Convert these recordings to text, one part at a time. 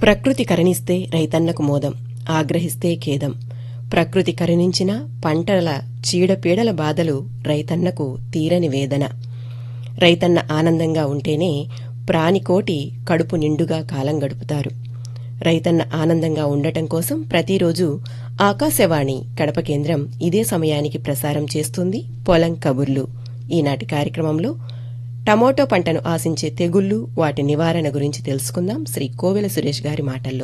ప్రకృతి కరుణిస్తే రైతన్నకు మోదం ఆగ్రహిస్తే ఖేదం ప్రకృతి కరుణించిన పంటల చీడపీడల బాధలు రైతన్నకు తీరని వేదన రైతన్న ఆనందంగా ఉంటేనే ప్రాణికోటి కడుపు నిండుగా కాలం గడుపుతారు రైతన్న ఆనందంగా ఉండటం కోసం ప్రతిరోజు ఆకాశవాణి కడప కేంద్రం ఇదే సమయానికి ప్రసారం చేస్తుంది పొలం కబుర్లు ఈనాటి కార్యక్రమంలో టమోటో పంటను ఆశించే తెగుళ్లు వాటి నివారణ గురించి తెలుసుకుందాం శ్రీ కోవెల సురేష్ గారి మాటల్లో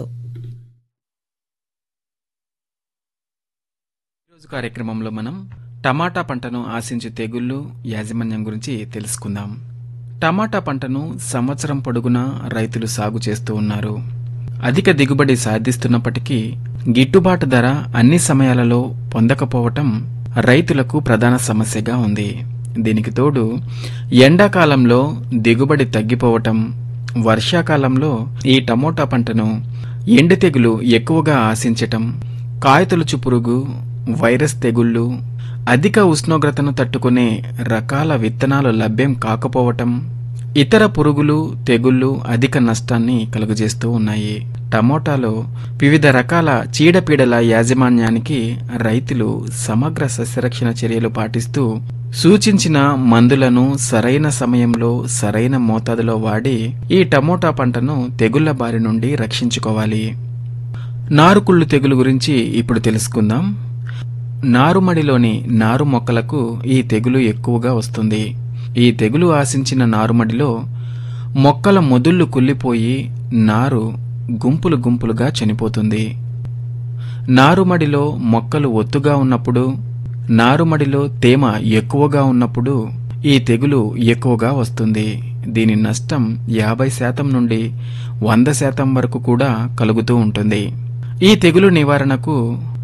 ఈరోజు కార్యక్రమంలో మనం టమాటా పంటను ఆశించే తెగుళ్లు యాజమాన్యం గురించి తెలుసుకుందాం టమాటా పంటను సంవత్సరం పొడుగునా రైతులు సాగు చేస్తూ ఉన్నారు అధిక దిగుబడి సాధిస్తున్నప్పటికీ గిట్టుబాటు ధర అన్ని సమయాలలో పొందకపోవటం రైతులకు ప్రధాన సమస్యగా ఉంది దీనికి తోడు ఎండాకాలంలో దిగుబడి తగ్గిపోవటం వర్షాకాలంలో ఈ టమోటా పంటను ఎండు తెగులు ఎక్కువగా ఆశించటం కాయతొలుచు పురుగు వైరస్ తెగుళ్లు అధిక ఉష్ణోగ్రతను తట్టుకునే రకాల విత్తనాలు లభ్యం కాకపోవటం ఇతర పురుగులు తెగుళ్లు అధిక నష్టాన్ని కలుగజేస్తూ ఉన్నాయి టమోటాలో వివిధ రకాల చీడపీడల యాజమాన్యానికి రైతులు సమగ్ర సస్యరక్షణ చర్యలు పాటిస్తూ సూచించిన మందులను సరైన సమయంలో సరైన మోతాదులో వాడి ఈ టమోటా పంటను తెగుళ్ల బారి నుండి రక్షించుకోవాలి నారుకుళ్ళు తెగులు గురించి ఇప్పుడు తెలుసుకుందాం నారుమడిలోని నారు మొక్కలకు ఈ తెగులు ఎక్కువగా వస్తుంది ఈ తెగులు ఆశించిన నారుమడిలో మొక్కల మొదుళ్లు కుళ్ళిపోయి నారు గుంపులు గుంపులుగా చనిపోతుంది నారుమడిలో మొక్కలు ఒత్తుగా ఉన్నప్పుడు నారుమడిలో తేమ ఎక్కువగా ఉన్నప్పుడు ఈ తెగులు ఎక్కువగా వస్తుంది దీని నష్టం యాభై శాతం నుండి వంద శాతం వరకు కూడా కలుగుతూ ఉంటుంది ఈ తెగులు నివారణకు